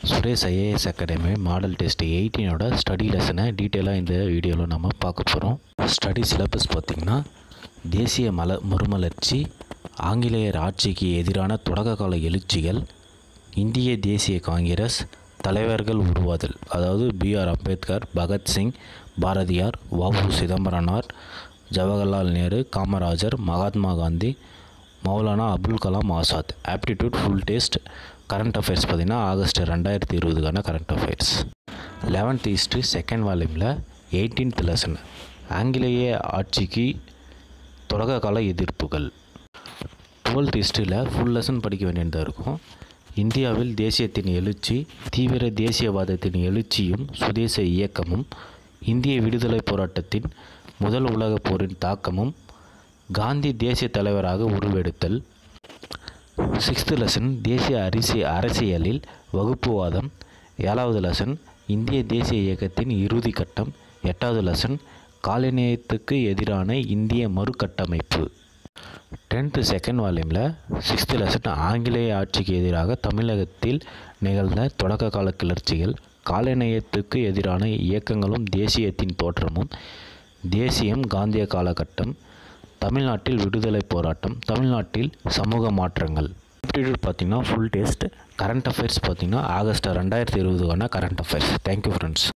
Suresh IAS academy model test எயிட்டீனோட study லெசனை டீட்டெயிலாக இந்த வீடியோவில் நம்ம பார்க்க போகிறோம் ஸ்டடி சிலபஸ் பார்த்திங்கன்னா தேசிய மல மறுமலர்ச்சி ஆங்கிலேயர் ஆட்சிக்கு எதிரான தொடக்ககால எழுச்சிகள் இந்திய தேசிய காங்கிரஸ் தலைவர்கள் உருவாதல் அதாவது PR Ambedkar Bhagat Singh Bharathiyar வஉ Chidambaranar Jawaharlal Nehru Kamarajar Mahatma Gandhi Maulana Abul Kalam Azad aptitude full test current affairs பார்த்திங்கன்னா ஆகஸ்ட் ரெண்டாயிரத்தி இருபதுக்கான current affairs eleventh east second வால்யூமில் eighteenth lesson ஆங்கிலேய ஆட்சிக்கு தொடக்க கால எதிர்ப்புகள் டுவெல்த் ஹிஸ்ட்ரியில் ஃபுல் லெசன் படிக்க வேண்டியதாக இருக்கும் இந்தியாவில் தேசியத்தின் எழுச்சி தீவிர தேசியவாதத்தின் எழுச்சியும் சுதேச இயக்கமும் இந்திய விடுதலை போராட்டத்தின் முதல் உலகப் போரின் தாக்கமும் காந்தி தேசிய தலைவராக உருவெடுத்தல் சிக்ஸ்த்து லெசன் தேசிய அரிசி அரசியலில் வகுப்புவாதம் ஏழாவது லெசன் இந்திய தேசிய இயக்கத்தின் இறுதி கட்டம் எட்டாவது லெசன் காலனியத்துக்கு எதிரான இந்திய மறுகட்டமைப்பு டென்த்து செகண்ட் வால்யூமில் சிக்ஸ்த்து லெசன் ஆங்கிலேய ஆட்சிக்கு எதிராக தமிழகத்தில் நிகழ்ந்த தொடக்க கால கிளர்ச்சிகள் காலனியத்துக்கு எதிரான இயக்கங்களும் தேசியத்தின் தோற்றமும் தேசியம் காந்திய காலகட்டம் தமிழ்நாட்டில் விடுதலை போராட்டம் தமிழ்நாட்டில் சமூக மாற்றங்கள் ஆப்டிடியூட் பார்த்திங்கன்னா ஃபுல் டெஸ்ட் கரண்ட் அஃபேர்ஸ் பார்த்திங்கன்னா ஆகஸ்ட் ரெண்டாயிரத்தி இருபதுக்கான கரண்ட் அஃபேர்ஸ் தேங்க்யூ ஃப்ரெண்ட்ஸ்